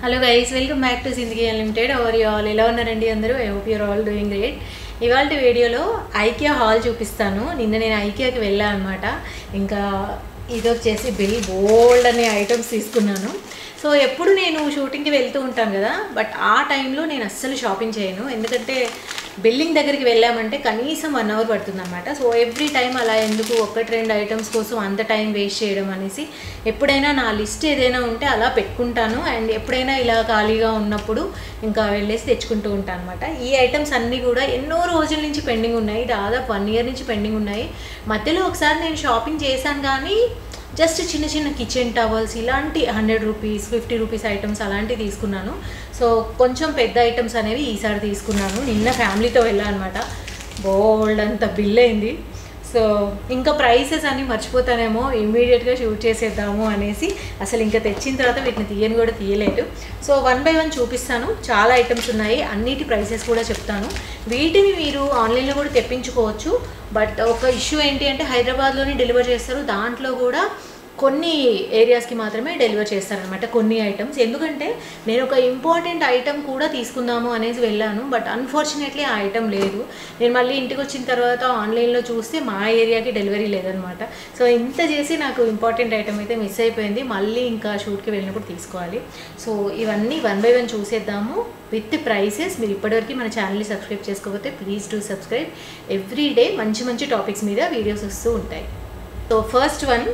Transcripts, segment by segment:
hello guys welcome back to Zindagi unlimited over you all ఎలా ఉన్నారండి అందరూ I hope your all doing great ఇవాళ వీడియోలో ఐకియా హాల్ చూపిస్తాను నిన్న నేను ఐకియాకి వెళ్ళాను అనమాట ఇంకా ఇది వచ్చేసి బిల్ బోల్డ్ అనే ఐటమ్స్ తీసుకున్నాను సో ఎప్పుడు నేను షూటింగ్కి వెళ్తూ ఉంటాను కదా బట్ ఆ టైంలో నేను అస్సలు షాపింగ్ చేయను ఎందుకంటే బిల్డింగ్ దగ్గరికి వెళ్ళామంటే కనీసం వన్ అవర్ పడుతుంది అనమాట సో ఎవ్రీ టైం అలా ఎందుకు ఒకటి రెండు ఐటమ్స్ కోసం అంత టైం వేస్ట్ చేయడం అనేసి ఎప్పుడైనా నా లిస్ట్ ఏదైనా ఉంటే అలా పెట్టుకుంటాను అండ్ ఎప్పుడైనా ఇలా ఖాళీగా ఉన్నప్పుడు ఇంకా వెళ్ళేసి తెచ్చుకుంటూ ఉంటాను అనమాట ఈ ఐటమ్స్ అన్నీ కూడా ఎన్నో రోజుల నుంచి పెండింగ్ ఉన్నాయి దాదాపు వన్ ఇయర్ నుంచి పెండింగ్ ఉన్నాయి మధ్యలో ఒకసారి నేను షాపింగ్ చేశాను కానీ జస్ట్ చిన్న చిన్న కిచెన్ టవల్స్ ఇలాంటి hundred rupees fifty rupees items అలాంటివి తీసుకున్నాను సో కొంచెం పెద్ద ఐటమ్స్ అనేవి ఈసారి తీసుకున్నాను నిన్న ఫ్యామిలీతో వెళ్ళాను అనమాట బోల్డ్ అంత బిల్ అయింది సో ఇంకా ప్రైసెస్ అన్నీ మర్చిపోతానేమో ఇమీడియట్గా షూట్ చేసేద్దాము అనేసి అసలు ఇంకా తెచ్చిన తర్వాత వీటిని తీయని కూడా తీయలేదు సో వన్ బై వన్ చూపిస్తాను చాలా ఐటమ్స్ ఉన్నాయి అన్నిటి ప్రైసెస్ కూడా చెప్తాను వీటిని మీరు ఆన్లైన్లో కూడా తెప్పించుకోవచ్చు బట్ ఒక ఇష్యూ ఏంటి అంటే హైదరాబాద్లోనే డెలివర్ చేస్తారు దాంట్లో కూడా కొన్ని ఏరియాస్కి మాత్రమే డెలివర్ చేస్తారనమాట కొన్ని ఐటమ్స్ ఎందుకంటే నేను ఒక ఇంపార్టెంట్ ఐటమ్ కూడా తీసుకుందాము అనేసి వెళ్ళాను బట్ అన్ఫార్చునేట్లీ ఆ ఐటమ్ లేదు నేను మళ్ళీ ఇంటికి వచ్చిన తర్వాత ఆన్లైన్లో చూస్తే మా ఏరియాకి డెలివరీ లేదనమాట సో ఇంత చేసి నాకు ఇంపార్టెంట్ ఐటమ్ అయితే మిస్ అయిపోయింది మళ్ళీ ఇంకా షూట్కి వెళ్ళినప్పుడు తీసుకోవాలి సో ఇవన్నీ వన్ బై వన్ చూసేద్దాము విత్ ప్రైసెస్ మీరు ఇప్పటివరకు మన ఛానల్ని సబ్స్క్రైబ్ చేసుకోకపోతే please to subscribe every day మంచి మంచి టాపిక్స్ మీద వీడియోస్ వస్తూ ఉంటాయి సో ఫస్ట్ వన్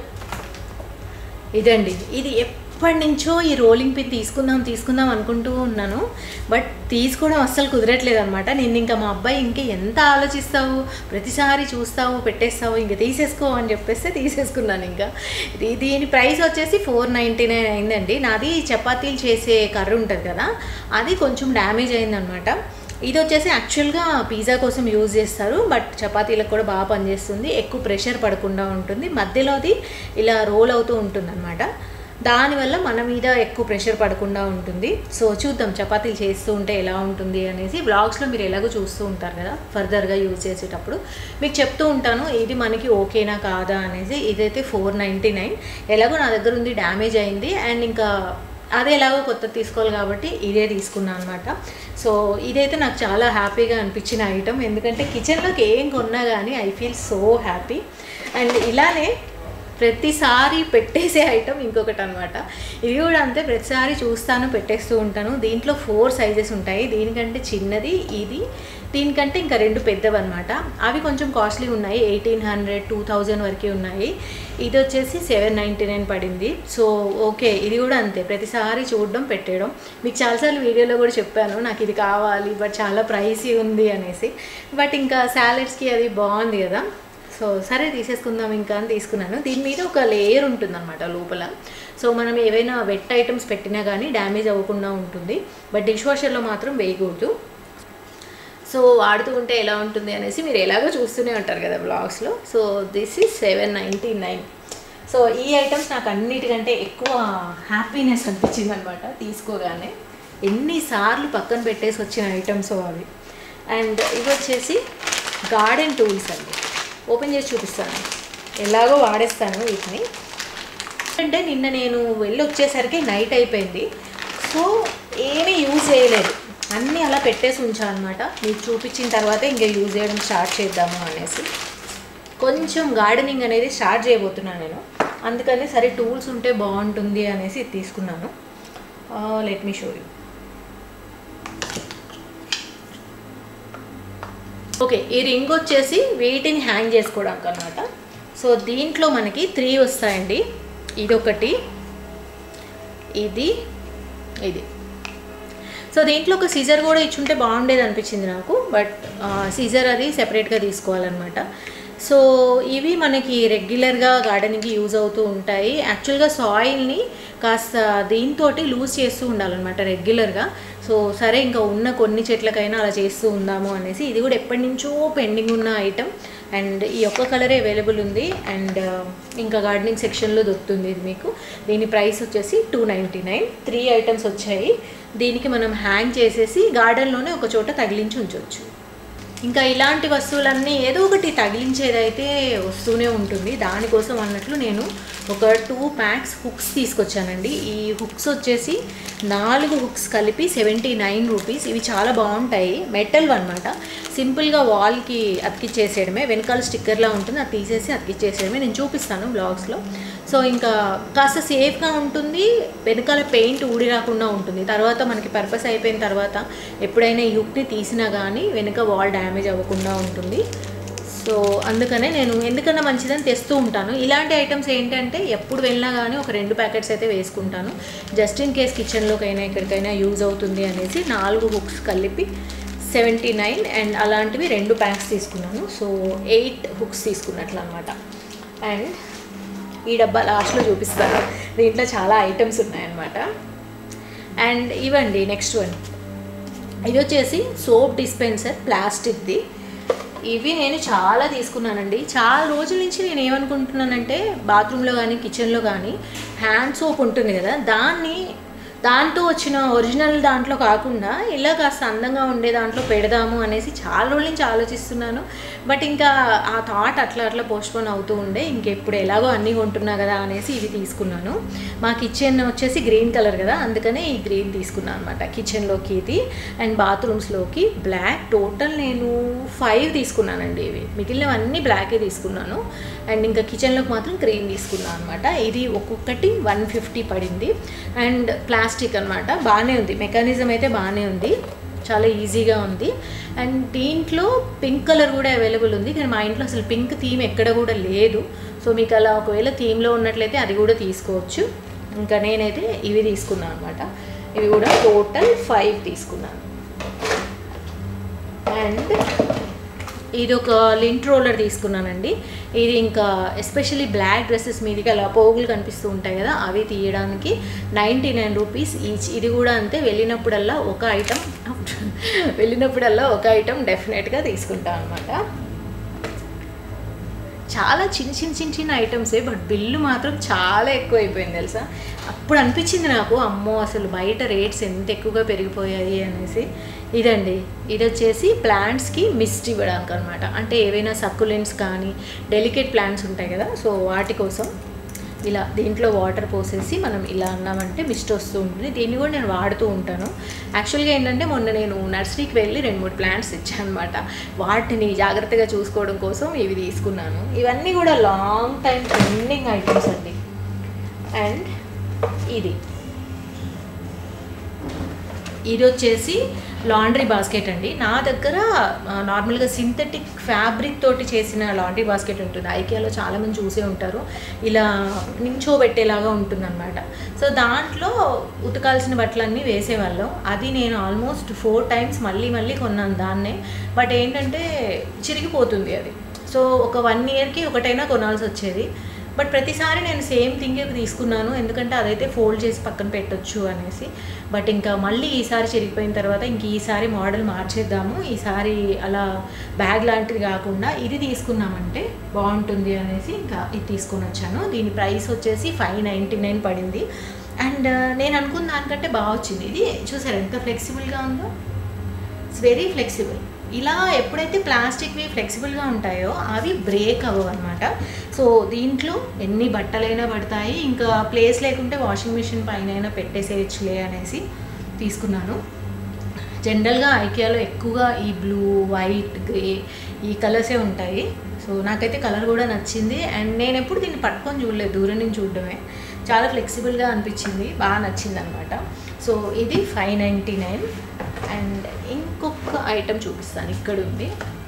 ఇదండి ఇది ఎప్పటి నుంచో ఈ రోలింగ్ పిన్ తీసుకుందాం తీసుకుందాం అనుకుంటూ ఉన్నాను బట్ తీసుకోవడం అస్సలు కుదరట్లేదు అనమాట నేను ఇంకా మా అబ్బాయి ఇంకా ఎంత ఆలోచిస్తావు ప్రతిసారి చూస్తావు పెట్టేస్తావు ఇంకా తీసేసుకో అని చెప్పేస్తే తీసేసుకున్నాను ఇంకా ఇది దీని ప్రైస్ వచ్చేసి ఫోర్ నైంటీ నైన్ అయిందండి నాది చపాతీలు చేసే కర్ర ఉంటుంది కదా అది కొంచెం డ్యామేజ్ అయిందనమాట ఇది వచ్చేసి యాక్చువల్గా పిజ్జా కోసం యూజ్ చేస్తారు బట్ చపాతీలకు కూడా బాగా పనిచేస్తుంది ఎక్కువ ప్రెషర్ పడకుండా ఉంటుంది మధ్యలోది ఇలా రోల్ అవుతూ ఉంటుంది అనమాట దానివల్ల మన మీద ఎక్కువ ప్రెషర్ పడకుండా ఉంటుంది సో చూద్దాం చపాతీలు చేస్తూ ఉంటే ఎలా ఉంటుంది అనేసి బ్లాగ్స్లో మీరు ఎలాగో చూస్తూ ఉంటారు కదా ఫర్దర్గా యూజ్ చేసేటప్పుడు మీకు చెప్తూ ఉంటాను ఇది మనకి ఓకేనా కాదా అనేసి ఇదైతే ఫోర్ నైంటీ నైన్ ఎలాగో నా దగ్గర ఉంది డ్యామేజ్ అయింది అండ్ ఇంకా అదే ఎలాగో కొత్త తీసుకోవాలి కాబట్టి ఇదే తీసుకున్నాను అనమాట సో ఇదైతే నాకు చాలా హ్యాపీగా అనిపించిన ఐటమ్ ఎందుకంటే కిచెన్లోకి ఏం కొన్నా కానీ I feel so happy and ఇలానే ప్రతిసారి పెట్టేసే ఐటమ్ ఇంకొకటి అనమాట ఇది కూడా అంతే ప్రతిసారి చూస్తాను పెట్టేస్తూ ఉంటాను దీంట్లో ఫోర్ సైజెస్ ఉంటాయి దీనికంటే చిన్నది ఇది దీనికంటే ఇంకా రెండు పెద్దవి అనమాట అవి కొంచెం కాస్ట్లీ ఉన్నాయి ఎయిటీన్ హండ్రెడ్ టూ థౌజండ్ వరకు ఉన్నాయి ఇది వచ్చేసి సెవెన్ నైంటీ నైన్ పడింది సో ఓకే ఇది కూడా అంతే ప్రతిసారి చూడడం పెట్టేయడం మీకు చాలాసార్లు వీడియోలో కూడా చెప్పాను నాకు ఇది కావాలి బట్ చాలా ప్రైసీ ఉంది అనేసి బట్ ఇంకా సాలెడ్స్కి అది బాగుంది కదా సో సరే తీసేసుకుందాం ఇంకా అని తీసుకున్నాను దీని మీద ఒక లేయర్ ఉంటుందన్నమాట లోపల సో మనం ఏవైనా వెట్ ఐటమ్స్ పెట్టినా కానీ డ్యామేజ్ అవ్వకుండా ఉంటుంది బట్ డిష్ వాషర్లో మాత్రం వేయకూడదు సో వాడుతూ ఉంటే ఎలా ఉంటుంది అనేసి మీరు ఎలాగో చూస్తూనే ఉంటారు కదా బ్లాగ్స్లో so this is seven ninety nine so ఈ ఐటమ్స్ నాకు అన్నిటికంటే ఎక్కువ హ్యాపీనెస్ అనిపించింది అనమాట తీసుకోగానే ఎన్నిసార్లు పక్కన పెట్టేసి వచ్చిన ఐటమ్స్ అవి అండ్ ఇవి వచ్చేసి గార్డెన్ టూల్స్ అండి ఓపెన్ చేసి చూపిస్తాను ఎలాగో వాడేస్తాను వీటిని అంటే నిన్న నేను వెళ్ళి వచ్చేసరికి నైట్ అయిపోయింది సో ఏమీ యూజ్ చేయలేదు అన్నీ అలా పెట్టేసి ఉంచాను అనమాట మీకు చూపించిన తర్వాత ఇంకా యూజ్ చేయడం స్టార్ట్ చేద్దాము అనేసి కొంచెం గార్డెనింగ్ అనేది స్టార్ట్ చేయబోతున్నాను నేను అందుకని సరే టూల్స్ ఉంటే బాగుంటుంది అనేసి ఇది తీసుకున్నాను let me show you okay ఈ రింగ్ వచ్చేసి వీటిని హ్యాంగ్ చేసుకోవడానికి అనమాట సో దీంట్లో మనకి త్రీ వస్తాయండి ఇదొకటి ఇది ఇది సో దీంట్లో ఒక సీజర్ కూడా ఇచ్చుంటే బాగుండేది అనిపించింది నాకు బట్ సీజర్ అది సెపరేట్గా తీసుకోవాలన్నమాట సో ఇవి మనకి రెగ్యులర్గా గార్డెనింగ్కి యూజ్ అవుతూ ఉంటాయి యాక్చువల్గా సాయిల్ని కాస్త దీంతో లూజ్ చేస్తూ ఉండాలన్నమాట రెగ్యులర్గా సో సరే ఇంకా ఉన్న కొన్ని చెట్లకైనా అలా చేస్తూ ఉందాము అనేసి ఇది కూడా ఎప్పటి నుంచో పెండింగ్ ఉన్న ఐటమ్ అండ్ ఈ ఒక్క కలరే అవైలబుల్ ఉంది అండ్ ఇంకా గార్డెనింగ్ సెక్షన్లో దొరుకుతుంది ఇది మీకు దీని ప్రైస్ వచ్చేసి two ninety nine three items వచ్చాయి దీనికి మనం హ్యాంగ్ చేసేసి గార్డెన్లోనే ఒక చోట తగిలించి ఉంచవచ్చు ఇంకా ఇలాంటి వస్తువులన్నీ ఏదో ఒకటి తగిలించేదైతే వస్తూనే ఉంటుంది దానికోసం అన్నట్లు నేను ఒక టూ ప్యాక్స్ హుక్స్ తీసుకొచ్చానండి ఈ హుక్స్ వచ్చేసి నాలుగు హుక్స్ కలిపి సెవెంటీ నైన్ రూపీస్ ఇవి చాలా బాగుంటాయి మెటల్ అనమాట సింపుల్గా వాల్కి అతికిచ్చేసేయడమే వెనకాల స్టిక్కర్లా ఉంటుంది అది తీసేసి అతికిచ్చేసేయడమే నేను చూపిస్తాను బ్లాగ్స్లో సో ఇంకా కాస్త సేఫ్గా ఉంటుంది వెనకాల పెయింట్ ఊడి రాకుండా ఉంటుంది తర్వాత మనకి పర్పస్ అయిపోయిన తర్వాత ఎప్పుడైనా ఈ హుక్ని తీసినా కానీ వెనుక వాల్ డ్యామేజ్ అవ్వకుండా ఉంటుంది సో అందుకనే నేను ఎందుకన్నా మంచిదని తెస్తూ ఉంటాను ఇలాంటి ఐటమ్స్ ఏంటంటే ఎప్పుడు వెళ్ళినా కానీ ఒక రెండు ప్యాకెట్స్ అయితే వేసుకుంటాను జస్ట్ ఇన్ కేస్ కిచెన్లోకైనా ఎక్కడికైనా యూజ్ అవుతుంది అనేసి నాలుగు హుక్స్ కలిపి సెవెంటీ నైన్ అండ్ అలాంటివి రెండు ప్యాక్స్ తీసుకున్నాను సో ఎయిట్ హుక్స్ తీసుకున్నట్లు అనమాట అండ్ ఈ డబ్బా లాస్ట్లో చూపిస్తాను దీంట్లో చాలా ఐటమ్స్ ఉన్నాయన్నమాట అండ్ ఇవ్వండి నెక్స్ట్ వన్ ఇది వచ్చేసి సోప్ డిస్పెన్సర్ ప్లాస్టిక్ది ఇవి నేను చాలా తీసుకున్నానండి చాలా రోజుల నుంచి నేను ఏమనుకుంటున్నానంటే బాత్రూంలో కానీ కిచెన్లో కానీ హ్యాండ్ సోప్ ఉంటుంది కదా దాన్ని దాంతో వచ్చిన ఒరిజినల్ దాంట్లో కాకుండా ఇలా కాస్త అందంగా ఉండే దాంట్లో పెడదాము అనేసి చాలా రోజుల నుంచి ఆలోచిస్తున్నాను బట్ ఇంకా ఆ థాట్ అట్లా అట్లా పోస్ట్పోన్ అవుతూ ఉండే ఇంకెప్పుడు ఎలాగో అన్నీ కొంటున్నా కదా అనేసి ఇవి తీసుకున్నాను మా కిచెన్ వచ్చేసి గ్రీన్ కలర్ కదా అందుకనే ఈ గ్రీన్ తీసుకున్నాను అనమాట కిచెన్లోకి ఇది అండ్ బాత్రూమ్స్లోకి బ్లాక్ టోటల్ నేను ఫైవ్ తీసుకున్నానండి ఇవి మిగిలినవన్నీ బ్లాకే తీసుకున్నాను అండ్ ఇంకా కిచెన్లోకి మాత్రం గ్రీన్ తీసుకున్నాను అనమాట ఇది ఒక్కొక్కటి వన్ ఫిఫ్టీ పడింది అండ్ ప్లాస్టిక్ అనమాట బాగానే ఉంది మెకానిజం అయితే బాగానే ఉంది చాలా ఈజీగా ఉంది అండ్ దీంట్లో పింక్ కలర్ కూడా అవైలబుల్ ఉంది కానీ మా ఇంట్లో అసలు పింక్ థీమ్ ఎక్కడ కూడా లేదు సో మీకు అలా ఒకవేళ థీమ్లో ఉన్నట్లయితే అది కూడా తీసుకోవచ్చు ఇంకా నేనైతే ఇవి తీసుకున్నాను అనమాట ఇవి కూడా టోటల్ ఫైవ్ తీసుకున్నాను అండ్ ఇది ఒక లింట్ రోలర్ తీసుకున్నానండి ఇది ఇంకా ఎస్పెషల్లీ బ్లాక్ డ్రెస్సెస్ మీదకి అలా పోగులు కనిపిస్తూ ఉంటాయి కదా అవి తీయడానికి నైంటీ నైన్ రూపీస్ ఈచ్ ఇది కూడా అంతే వెళ్ళినప్పుడల్లా ఒక ఐటమ్ వెళ్ళినప్పుడల్లా ఒక ఐటమ్ డెఫినెట్గా తీసుకుంటాం అనమాట చాలా చిన్న చిన్న చిన్న చిన్న ఐటమ్సే బట్ బిల్లు మాత్రం చాలా ఎక్కువ అయిపోయింది తెలుసా అప్పుడు అనిపించింది నాకు అమ్మో అసలు బయట రేట్స్ ఎంత ఎక్కువగా పెరిగిపోయాయి అనేసి ఇదండి ఇది వచ్చేసి ప్లాంట్స్కి మిస్ట్ ఇవ్వడానికి అనమాట అంటే ఏవైనా సక్కులెంట్స్ కానీ డెలికేట్ ప్లాంట్స్ ఉంటాయి కదా సో వాటి కోసం ఇలా దీంట్లో వాటర్ పోసేసి మనం ఇలా అన్నామంటే మిస్ట్ వస్తూ ఉంటుంది దీన్ని కూడా నేను వాడుతూ ఉంటాను యాక్చువల్గా ఏంటంటే మొన్న నేను నర్సరీకి వెళ్ళి రెండు మూడు ప్లాంట్స్ ఇచ్చాను అనమాట వాటిని జాగ్రత్తగా చూసుకోవడం కోసం ఇవి తీసుకున్నాను ఇవన్నీ కూడా లాంగ్ టైం ట్రెండింగ్ ఐటమ్స్ అండి అండ్ ఇది ఇది వచ్చేసి లాండ్రీ బాస్కెట్ అండి నా దగ్గర ఆ, నార్మల్గా సింథటిక్ ఫ్యాబ్రిక్ తోటి చేసిన లాండ్రీ బాస్కెట్ ఉంటుంది ఐకియాలో చాలామంది చూసే ఉంటారు ఇలా నించోబెట్టేలాగా ఉంటుందన్నమాట సో దాంట్లో ఉతకాల్సిన బట్టలన్నీ వేసేవాళ్ళం అది నేను ఆల్మోస్ట్ ఫోర్ టైమ్స్ మళ్ళీ మళ్ళీ కొన్నాను దాన్నే బట్ ఏంటంటే చిరిగిపోతుంది అది సో ఒక వన్ ఇయర్కి ఒకటైనా కొనాల్సి వచ్చేది బట్ ప్రతిసారి నేను సేమ్ థింగ్ తీసుకున్నాను ఎందుకంటే అదైతే ఫోల్డ్ చేసి పక్కన పెట్టొచ్చు అనేసి బట్ ఇంకా మళ్ళీ ఈసారి చిరిగిపోయిన తర్వాత ఇంక ఈసారి మోడల్ మార్చేద్దాము ఈసారి అలా బ్యాగ్ లాంటిది కాకుండా ఇది తీసుకున్నామంటే బాగుంటుంది అనేసి ఇంకా ఇది తీసుకొని వచ్చాను దీని ప్రైస్ వచ్చేసి ఫైవ్ నైంటీ నైన్ పడింది అండ్ నేను అనుకున్న దానికంటే బాగా వచ్చింది ఇది చూసారు ఎంత ఫ్లెక్సిబుల్గా ఉందో ఇట్స్ వెరీ ఫ్లెక్సిబుల్ ఇలా ఎప్పుడైతే ప్లాస్టిక్వి ఫ్లెక్సిబుల్గా ఉంటాయో అవి బ్రేక్ అవ్వవు అనమాట సో దీంట్లో ఎన్ని బట్టలైనా పడతాయి ఇంకా ప్లేస్ లేకుంటే వాషింగ్ మిషన్ పైన అయినా పెట్టేసేయచ్చులే అనేసి తీసుకున్నాను జనరల్గా ఐకియాలో ఎక్కువగా ఈ బ్లూ వైట్ గ్రే ఈ కలర్సే ఉంటాయి సో నాకైతే కలర్ కూడా నచ్చింది అండ్ నేను ఎప్పుడు దీన్ని పట్టుకొని చూడలేదు దూరం నుంచి చూడడమే చాలా ఫ్లెక్సిబుల్గా అనిపించింది బాగా నచ్చింది అనమాట సో ఇది ఫైవ్ నైంటీ నైన్ అండ్ ఇంకొక ఐటమ్ చూపిస్తాను ఇక్కడ ఉంది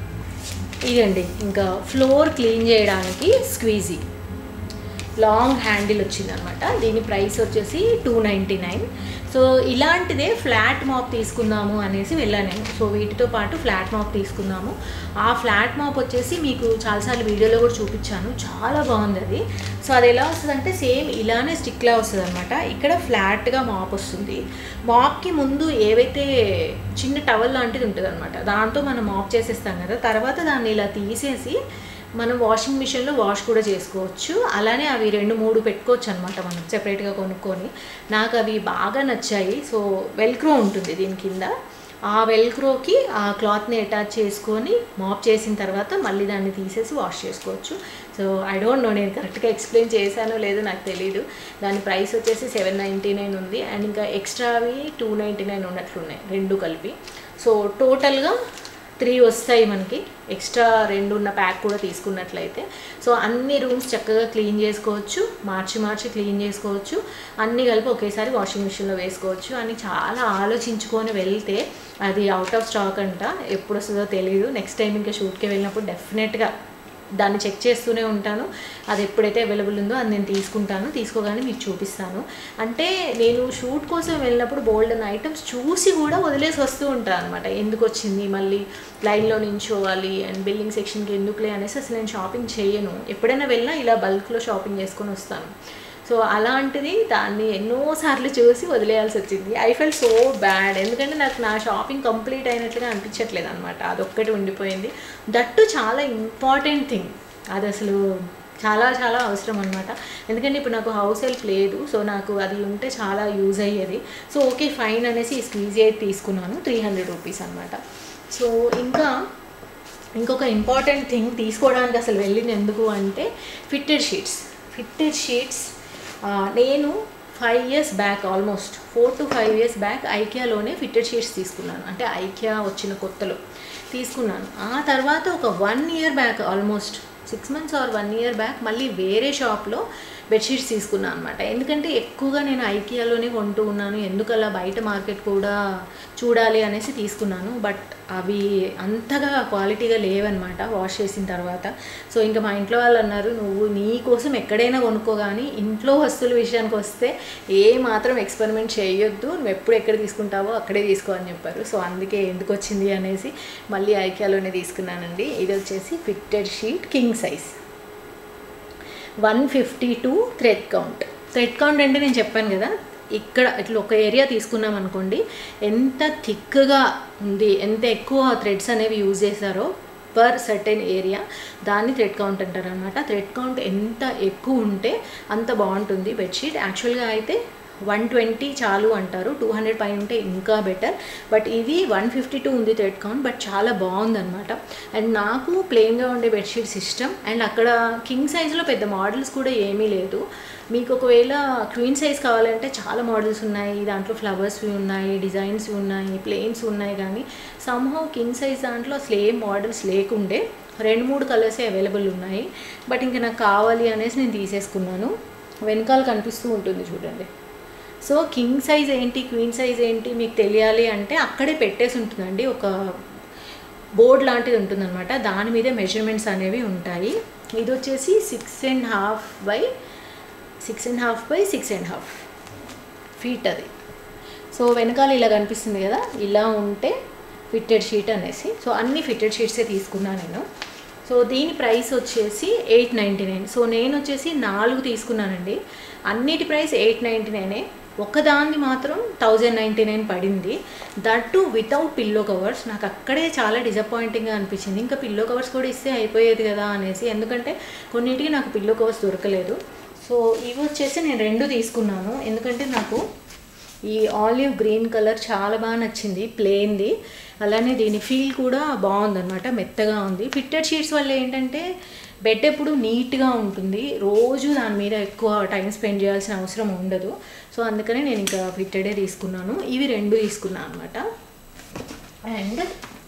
ఇదండి ఇంకా ఫ్లోర్ క్లీన్ చేయడానికి స్క్వీజీ లాంగ్ హ్యాండిల్ వచ్చిందనమాట దీని ప్రైస్ వచ్చేసి టూ నైంటీ నైన్ సో ఇలాంటిదే ఫ్లాట్ మాప్ తీసుకుందాము అనేసి వెళ్ళాను నేను సో వీటితో పాటు ఫ్లాట్ మాప్ తీసుకుందాము ఆ ఫ్లాట్ మాప్ వచ్చేసి మీకు చాలాసార్లు వీడియోలో కూడా చూపించాను చాలా బాగుంది అది సో అది ఎలా వస్తుంది అంటే సేమ్ ఇలానే స్టిక్లా వస్తుంది అనమాట ఇక్కడ ఫ్లాట్గా మాప్ వస్తుంది మాప్కి ముందు ఏవైతే చిన్న టవల్ లాంటిది ఉంటుంది అనమాట దాంతో మనం మాప్ చేసేస్తాం కదా తర్వాత దాన్ని ఇలా తీసేసి మనం వాషింగ్ మిషన్లో వాష్ కూడా చేసుకోవచ్చు అలానే అవి రెండు మూడు పెట్టుకోవచ్చు అనమాట మనం సెపరేట్గా కొనుక్కొని నాకు అవి బాగా నచ్చాయి సో వెల్క్రో ఉంటుంది దీని కింద ఆ వెల్క్రోకి ఆ క్లాత్ని అటాచ్ చేసుకొని మాప్ చేసిన తర్వాత మళ్ళీ దాన్ని తీసేసి వాష్ చేసుకోవచ్చు సో ఐ డోంట్ నో నేను కరెక్ట్గా ఎక్స్ప్లెయిన్ చేశానో లేదో నాకు తెలియదు దాని ప్రైస్ వచ్చేసి సెవెన్ నైంటీ నైన్ ఉంది అండ్ ఇంకా ఎక్స్ట్రావి టూ నైంటీ నైన్ ఉన్నట్లున్నాయి రెండు కలిపి సో టోటల్గా త్రీ వస్తాయి మనకి ఎక్స్ట్రా రెండు ఉన్న ప్యాక్ కూడా తీసుకున్నట్లయితే సో అన్ని రూమ్స్ చక్కగా క్లీన్ చేసుకోవచ్చు మార్చి మార్చి క్లీన్ చేసుకోవచ్చు అన్నీ కలిపి ఒకేసారి వాషింగ్ మిషన్లో వేసుకోవచ్చు అని చాలా ఆలోచించుకొని వెళ్తే అది అవుట్ ఆఫ్ స్టాక్ అంట ఎప్పుడు వస్తుందో తెలియదు నెక్స్ట్ టైం ఇంకా షూట్కి వెళ్ళినప్పుడు డెఫినెట్గా దాన్ని చెక్ చేస్తూనే ఉంటాను అది ఎప్పుడైతే అవైలబుల్ ఉందో అది నేను తీసుకుంటాను తీసుకోగానే మీకు చూపిస్తాను అంటే నేను షూట్ కోసం వెళ్ళినప్పుడు బోల్డ్ అన్న ఐటమ్స్ చూసి కూడా వదిలేసి వస్తూ ఉంటాను అనమాట ఎందుకు వచ్చింది మళ్ళీ లైన్లో నించోవాలి అండ్ బిల్లింగ్ సెక్షన్కి ఎందుకులే అనేసి అసలు నేను షాపింగ్ చేయను ఎప్పుడైనా వెళ్ళినా ఇలా బల్క్లో షాపింగ్ చేసుకొని వస్తాను సో అలాంటిది దాన్ని ఎన్నోసార్లు చూసి వదిలేయాల్సి వచ్చింది ఐ ఫెల్ సో బ్యాడ్ ఎందుకంటే నాకు నా షాపింగ్ కంప్లీట్ అయినట్లుగా అనిపించట్లేదు అనమాట అదొక్కటి ఉండిపోయింది దట్టు చాలా ఇంపార్టెంట్ థింగ్ అది అసలు చాలా చాలా అవసరం అనమాట ఎందుకంటే ఇప్పుడు నాకు హౌస్ హెల్ప్ లేదు సో నాకు అది ఉంటే చాలా యూజ్ అయ్యేది సో ఓకే ఫైన్ అనేసి ఈ స్క్వీజ్ ఎయిట్ తీసుకున్నాను త్రీ హండ్రెడ్ రూపీస్ అనమాట సో ఇంకా ఇంకొక ఇంపార్టెంట్ థింగ్ తీసుకోవడానికి అసలు వెళ్ళింది ఎందుకు అంటే ఫిట్టెడ్ షీట్స్ ఫిట్టెడ్ షీట్స్ నేను five years back almost four to five years back ఐకియాలోనే ఫిట్టెడ్ షీట్స్ తీసుకున్నాను అంటే ఐకియా వచ్చిన కొత్తలో తీసుకున్నాను ఆ తర్వాత ఒక one year back almost six months or one year back మళ్ళీ వేరే షాప్లో బెడ్షీట్స్ తీసుకున్నాను అనమాట ఎందుకంటే ఎక్కువగా నేను ఐకియాలోనే కొంటూ ఉన్నాను ఎందుకు అలా బయట మార్కెట్ కూడా చూడాలి అనేసి తీసుకున్నాను బట్ అవి అంతగా క్వాలిటీగా లేవన్నమాట వాష్ చేసిన తర్వాత సో ఇంకా మా ఇంట్లో వాళ్ళు అన్నారు నువ్వు నీ కోసం ఎక్కడైనా కొనుక్కో కానీ ఇంట్లో వస్తువుల విషయానికి వస్తే ఏ మాత్రం ఎక్స్పెరిమెంట్ చేయొద్దు నువ్వు ఎప్పుడు ఎక్కడ తీసుకుంటావో అక్కడే తీసుకో అని చెప్పారు సో అందుకే ఎందుకు వచ్చింది అనేసి మళ్ళీ ఐకియాలోనే తీసుకున్నానండి ఇది వచ్చేసి fitted sheet king size one fifty two thread count thread count అంటే నేను చెప్పాను కదా ఇక్కడ ఇట్లా ఒక ఏరియా తీసుకున్నాం అనుకోండి ఎంత థిక్గా ఉంది ఎంత ఎక్కువ థ్రెడ్స్ అనేవి యూజ్ చేశారో పర్ సర్టెన్ ఏరియా దాన్ని థ్రెడ్ కౌంట్ అంటారు అనమాట థ్రెడ్ కౌంట్ ఎంత ఎక్కువ ఉంటే అంత బాగుంటుంది బెడ్షీట్ యాక్చువల్గా అయితే వన్ ట్వంటీ చాలు అంటారు టూ హండ్రెడ్ పైన ఉంటే ఇంకా బెటర్ బట్ ఇది వన్ ఫిఫ్టీ టూ ఉంది థ్రెడ్ కౌంట్ బట్ చాలా బాగుందన్నమాట అండ్ నాకు ప్లెయిన్గా ఉండే బెడ్షీట్స్ ఇష్టం అండ్ అక్కడ కింగ్ సైజ్లో పెద్ద మోడల్స్ కూడా ఏమీ లేదు మీకు ఒకవేళ క్వీన్ సైజ్ కావాలంటే చాలా మోడల్స్ ఉన్నాయి దాంట్లో ఫ్లవర్స్వి ఉన్నాయి డిజైన్స్వి ఉన్నాయి ప్లెయిన్స్ ఉన్నాయి కానీ సమ్హౌ కింగ్ సైజ్ దాంట్లో అసలు ఏం మోడల్స్ లేకుండే రెండు మూడు కలర్సే అవైలబుల్ ఉన్నాయి బట్ ఇంకా నాకు కావాలి అనేసి నేను తీసేసుకున్నాను వెనకాల కనిపిస్తూ ఉంటుంది చూడండి సో కింగ్ సైజ్ ఏంటి క్వీన్ సైజ్ ఏంటి మీకు తెలియాలి అంటే అక్కడే పెట్టేసి ఉంటుందండి ఒక బోర్డ్ లాంటిది ఉంటుందన్నమాట దాని మీద మెజర్మెంట్స్ అనేవి ఉంటాయి ఇది వచ్చేసి six and half by six and half by six and half feet అది సో వెనకాల ఇలా కనిపిస్తుంది కదా ఇలా ఉంటే ఫిట్టెడ్ షీట్ అనేసి సో అన్ని ఫిట్టెడ్ షీట్సే తీసుకున్నాను నేను సో దీని ప్రైస్ వచ్చేసి ఎయిట్ నైంటీ నైన్ సో నేను వచ్చేసి నాలుగు తీసుకున్నానండి అన్నిటి ప్రైస్ ఎయిట్ నైంటీ నైనే ఒకదాన్ని మాత్రం థౌజండ్ నైంటీ నైన్ పడింది that too without pillow covers నాకు అక్కడే చాలా డిసప్పాయింటింగ్గా అనిపించింది ఇంకా పిల్లో కవర్స్ కూడా ఇస్తే అయిపోయేది కదా అనేసి ఎందుకంటే కొన్నిటికి నాకు పిల్లో కవర్స్ దొరకలేదు సో ఇవి వచ్చేసి నేను రెండు తీసుకున్నాను ఎందుకంటే నాకు ఈ ఆలివ్ గ్రీన్ కలర్ చాలా బాగా నచ్చింది ప్లెయిన్ది అలానే దీని ఫీల్ కూడా బాగుందన్నమాట మెత్తగా ఉంది ఫిట్టెడ్ షీట్స్ వల్ల ఏంటంటే బెడ్ ఎప్పుడు నీట్గా ఉంటుంది రోజు దాని మీద ఎక్కువ టైం స్పెండ్ చేయాల్సిన అవసరం ఉండదు సో అందుకనే నేను ఇంకా ఫిట్టెడే తీసుకున్నాను ఇవి రెండు తీసుకున్నాను అనమాట అండ్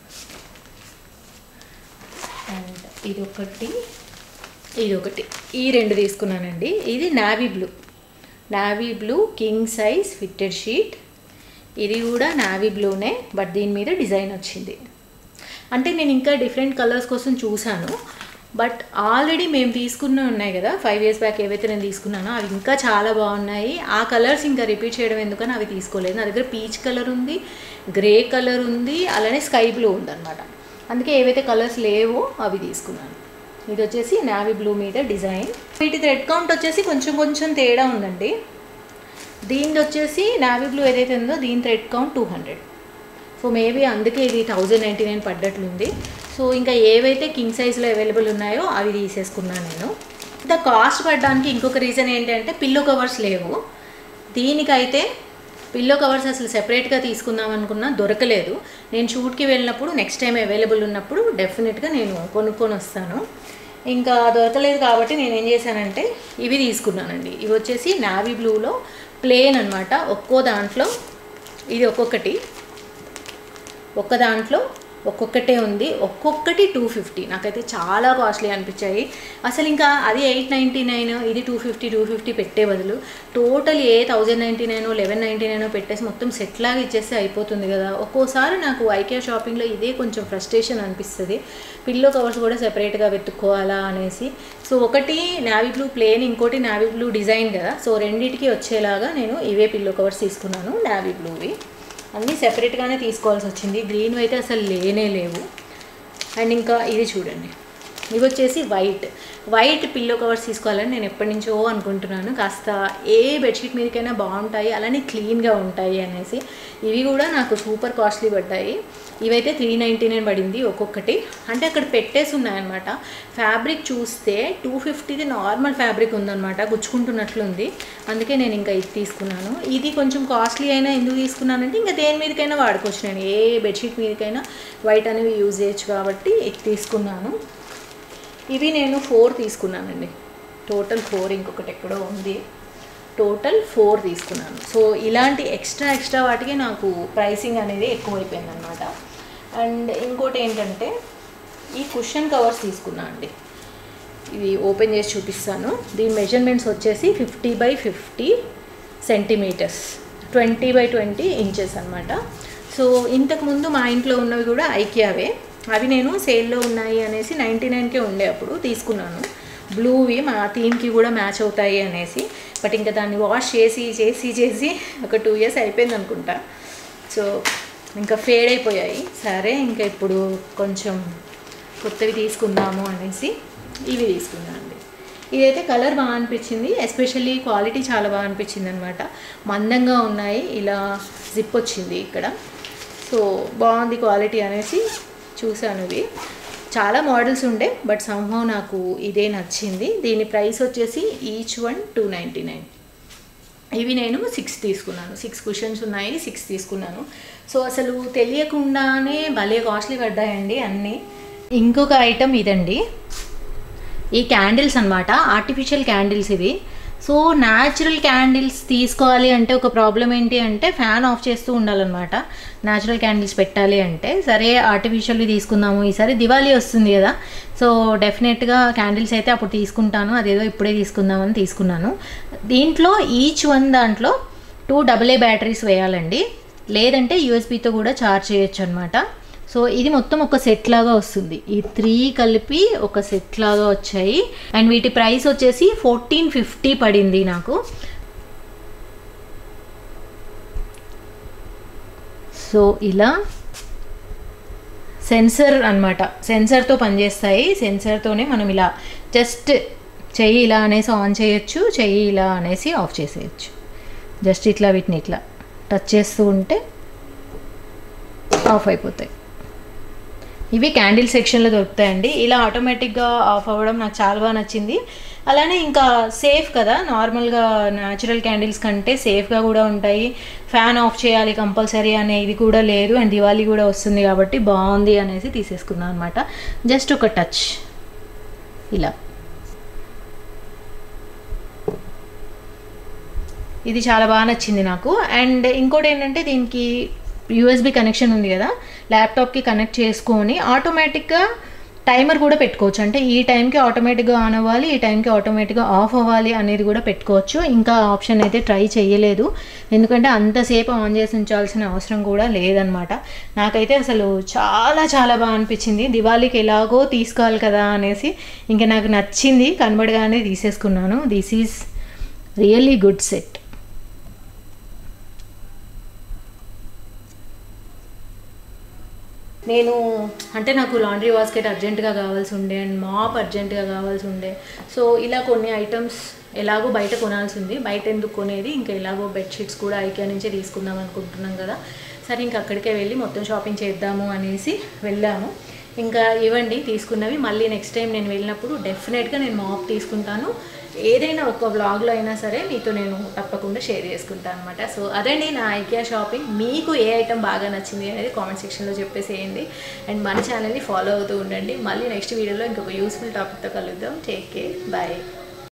అండ్ ఇది ఒకటి ఇది ఒకటి ఈ రెండు తీసుకున్నానండి ఇది navy blue navy blue king size fitted sheet ఇది కూడా నావీ బ్లూనే బట్ దీని మీద డిజైన్ వచ్చింది అంటే నేను ఇంకా డిఫరెంట్ కలర్స్ కోసం చూశాను బట్ ఆల్రెడీ మేము తీసుకున్న ఉన్నాయి కదా ఫైవ్ ఇయర్స్ బ్యాక్ ఏవైతే నేను తీసుకున్నానో అవి ఇంకా చాలా బాగున్నాయి ఆ కలర్స్ ఇంకా రిపీట్ చేయడం ఎందుకని అవి తీసుకోలేదు నా దగ్గర పీచ్ కలర్ ఉంది గ్రే కలర్ ఉంది అలానే స్కై బ్లూ ఉందన్నమాట అందుకే ఏవైతే కలర్స్ లేవో అవి తీసుకున్నాను ఇది వచ్చేసి నావీ బ్లూ మీద డిజైన్ వీటి థ్రెడ్ కౌంట్ వచ్చేసి కొంచెం కొంచెం తేడా ఉందండి దీనిది వచ్చేసి నావీ బ్లూ ఏదైతే ఉందో దీని thread count two hundred so maybe అందుకే ఇది థౌజండ్ నైంటీ నైన్ పడ్డట్లుంది సో ఇంకా ఏవైతే కింగ్ సైజ్లో అవైలబుల్ ఉన్నాయో అవి తీసేసుకున్నాను నేను ఇంత కాస్ట్ పడడానికి ఇంకొక రీజన్ ఏంటంటే పిల్లో కవర్స్ లేవు దీనికైతే పిల్లో కవర్స్ అసలు సెపరేట్గా తీసుకుందాం అనుకున్నా దొరకలేదు నేను షూట్కి వెళ్ళినప్పుడు నెక్స్ట్ టైం అవైలబుల్ ఉన్నప్పుడు డెఫినెట్గా నేను కొనుక్కొని వస్తాను ఇంకా దొరకలేదు కాబట్టి నేను ఏం చేశానంటే ఇవి తీసుకున్నానండి ఇవి వచ్చేసి నావీ బ్లూలో ప్లేన్ అనమాట ఒక్కో దాంట్లో ఇది ఒక్కొక్కటి ఒక్క దాంట్లో ఒక్కొక్కటే ఉంది ఒక్కొక్కటి టూ ఫిఫ్టీ నాకైతే చాలా కాస్ట్లీ అనిపించాయి అసలు ఇంకా అది ఎయిట్ నైంటీ నైన్ ఇది టూ ఫిఫ్టీ టూ ఫిఫ్టీ పెట్టే బదులు total a thousand ninety nine eleven ninety nine పెట్టేసి మొత్తం సెట్ లాగా ఇచ్చేస్తే అయిపోతుంది కదా ఒక్కోసారి నాకు ఐకే షాపింగ్లో ఇదే కొంచెం ఫ్రస్ట్రేషన్ అనిపిస్తుంది పిల్లో కవర్స్ కూడా సెపరేట్గా వెతుక్కోవాలా అనేసి సో ఒకటి నావీ బ్లూ ప్లేన్ ఇంకోటి నావీ బ్లూ డిజైన్ కదా సో రెండింటికి వచ్చేలాగా నేను ఇవే పిల్లో కవర్స్ తీసుకున్నాను నావీ బ్లూవి అన్నీ సెపరేట్గానే తీసుకోవాల్సి వచ్చింది గ్రీన్ అయితే అసలు లేనే లేవు అండ్ ఇంకా ఇది చూడండి ఇవి వచ్చేసి వైట్ వైట్ పిల్లో కవర్స్ తీసుకోవాలని నేను ఎప్పటి నుంచో అనుకుంటున్నాను కాస్త ఏ బెడ్షీట్ మీదకైనా బాగుంటాయి అలానే క్లీన్గా ఉంటాయి అనేసి ఇవి కూడా నాకు సూపర్ కాస్ట్లీ పడ్డాయి ఇవైతే త్రీ నైంటీ నైన్ పడింది ఒక్కొక్కటి అంటే అక్కడ పెట్టేసి ఉన్నాయన్నమాట ఫ్యాబ్రిక్ చూస్తే టూ ఫిఫ్టీది నార్మల్ ఫ్యాబ్రిక్ ఉందన్నమాట గుచ్చుకుంటున్నట్లుంది అందుకే నేను ఇంకా ఇది తీసుకున్నాను ఇది కొంచెం కాస్ట్లీ అయినా ఎందుకు తీసుకున్నానంటే ఇంకా దేని మీదకైనా వాడుకోవచ్చు నేను ఏ బెడ్షీట్ మీదకైనా వైట్ అనేవి యూజ్ చేయొచ్చు కాబట్టి ఇది తీసుకున్నాను ఇవి నేను ఫోర్ తీసుకున్నానండి టోటల్ ఫోర్ ఇంకొకటి ఎక్కడో ఉంది టోటల్ ఫోర్ తీసుకున్నాను సో ఇలాంటి ఎక్స్ట్రా ఎక్స్ట్రా వాటికి నాకు ప్రైసింగ్ అనేది ఎక్కువైపోయింది అనమాట అండ్ ఇంకోటి ఏంటంటే ఈ కుషన్ కవర్స్ తీసుకున్నా అండి ఇవి ఓపెన్ చేసి చూపిస్తాను దీని మెజర్మెంట్స్ వచ్చేసి fifty by fifty centimetres twenty by twenty inches అనమాట సో ఇంతకుముందు మా ఇంట్లో ఉన్నవి కూడా ఐకియావే అవి నేను సేల్లో ఉన్నాయి అనేసి నైంటీ నైన్కే ఉండే అప్పుడు తీసుకున్నాను బ్లూవి మా థీమ్కి కూడా మ్యాచ్ అవుతాయి అనేసి బట్ ఇంకా దాన్ని వాష్ చేసి చేసి చేసి ఒక టూ ఇయర్స్ అయిపోయింది అనుకుంటా సో ఇంకా ఫేడ్ అయిపోయాయి సరే ఇంకా ఇప్పుడు కొంచెం కొత్తవి తీసుకుందాము అనేసి ఇవి తీసుకున్నాను అండి ఇదైతే కలర్ బాగా అనిపించింది ఎస్పెషల్లీ క్వాలిటీ చాలా బాగా అనిపించింది అనమాట మందంగా ఉన్నాయి ఇలా జిప్ వచ్చింది ఇక్కడ సో బాగుంది క్వాలిటీ అనేసి చూశాను ఇవి చాలా మోడల్స్ ఉండే బట్ సంహవ్ నాకు ఇదే నచ్చింది దీని ప్రైస్ వచ్చేసి each one two ninety nine ఇవి నేను సిక్స్ తీసుకున్నాను సిక్స్ కుషన్స్ ఉన్నాయి సిక్స్ తీసుకున్నాను సో అసలు తెలియకుండానే భలే కాస్ట్లీ పడ్డాయండి అన్నీ ఇంకొక ఐటమ్ ఇదండి ఈ క్యాండిల్స్ అనమాట ఆర్టిఫిషియల్ క్యాండిల్స్ ఇవి సో న్యాచురల్ క్యాండిల్స్ తీసుకోవాలి అంటే ఒక ప్రాబ్లం ఏంటి అంటే ఫ్యాన్ ఆఫ్ చేస్తూ ఉండాలన్నమాట న్యాచురల్ క్యాండిల్స్ పెట్టాలి అంటే సరే ఆర్టిఫిషియల్వి తీసుకుందాము ఈసారి దివాళీ వస్తుంది కదా సో డెఫినెట్గా క్యాండిల్స్ అయితే అప్పుడు తీసుకుంటాను అదేదో ఇప్పుడే తీసుకుందామని తీసుకున్నాను దీంట్లో ఈచ్ వన్ దాంట్లో టూ డబుల్ ఏ బ్యాటరీస్ వేయాలండి లేదంటే యూఎస్బితో కూడా ఛార్జ్ చేయొచ్చు అనమాట సో ఇది మొత్తం ఒక సెట్ లాగా వస్తుంది ఈ త్రీ కలిపి ఒక సెట్ లాగా వచ్చాయి అండ్ వీటి ప్రైస్ వచ్చేసి ఫోర్టీన్ ఫిఫ్టీ పడింది నాకు సో ఇలా సెన్సర్ అనమాట సెన్సర్తో పనిచేస్తాయి సెన్సర్తోనే మనం ఇలా జస్ట్ చెయ్యి ఇలా అనేసి ఆన్ చేయొచ్చు చెయ్యి ఇలా అనేసి ఆఫ్ చేసేయచ్చు జస్ట్ ఇట్లా వీటిని ఇట్లా టచ్ చేస్తూ ఉంటే ఆఫ్ అయిపోతాయి ఇవి క్యాండిల్ సెక్షన్లో దొరుకుతాయండి ఇలా ఆటోమేటిక్గా ఆఫ్ అవ్వడం నాకు చాలా బాగా నచ్చింది అలానే ఇంకా సేఫ్ కదా నార్మల్గా న్యాచురల్ క్యాండిల్స్ కంటే సేఫ్గా కూడా ఉంటాయి ఫ్యాన్ ఆఫ్ చేయాలి కంపల్సరీ అనే ఇది కూడా లేదు అండ్ దివాళీ కూడా వస్తుంది కాబట్టి బాగుంది అనేసి తీసేసుకున్నాను అనమాట జస్ట్ ఒక టచ్ ఇలా ఇది చాలా బాగా నచ్చింది నాకు అండ్ ఇంకోటి ఏంటంటే దీనికి యూఎస్బి కనెక్షన్ ఉంది కదా ల్యాప్టాప్కి కనెక్ట్ చేసుకొని ఆటోమేటిక్గా టైమర్ కూడా పెట్టుకోవచ్చు అంటే ఈ టైంకి ఆటోమేటిక్గా ఆన్ అవ్వాలి ఈ టైంకి ఆటోమేటిక్గా ఆఫ్ అవ్వాలి అనేది కూడా పెట్టుకోవచ్చు ఇంకా ఆప్షన్ అయితే ట్రై చేయలేదు ఎందుకంటే అంతసేపు ఆన్ చేసి ఉంచాల్సిన అవసరం కూడా లేదనమాట నాకైతే అసలు చాలా చాలా బాగా అనిపించింది దివాళీకి ఎలాగో తీసుకోవాలి కదా అనేసి ఇంకా నాకు నచ్చింది కనబడగానే తీసేసుకున్నాను this is really good set నేను అంటే నాకు లాండ్రీ బాస్కెట్ అర్జెంటుగా కావాల్సి ఉండే అండ్ మాప్ అర్జెంటుగా కావాల్సి ఉండే సో ఇలా కొన్ని ఐటమ్స్ ఎలాగో బయట కొనాల్సి ఉంది బయట ఎందుకు కొనేది ఇంకా ఎలాగో బెడ్షీట్స్ కూడా ఐకియా నుంచే తీసుకుందాం అనుకుంటున్నాం కదా సరే ఇంకా అక్కడికే వెళ్ళి మొత్తం షాపింగ్ చేద్దాము అనేసి వెళ్ళాము ఇంకా ఇవ్వండి తీసుకున్నవి మళ్ళీ నెక్స్ట్ టైం నేను వెళ్ళినప్పుడు డెఫినెట్గా నేను మాప్ తీసుకుంటాను ఏదైనా ఒక బ్లాగ్లో అయినా సరే మీతో నేను తప్పకుండా షేర్ చేసుకుంటాను అనమాట సో అదండి నా ఐకియా షాపింగ్ మీకు ఏ ఐటమ్ బాగా నచ్చింది అనేది కామెంట్ సెక్షన్లో చెప్పేసేయండి అండ్ మన ఛానల్ని ఫాలో అవుతూ ఉండండి మళ్ళీ నెక్స్ట్ వీడియోలో ఇంకొక యూస్ఫుల్ టాపిక్తో కలుద్దాం టేక్ కేర్ బాయ్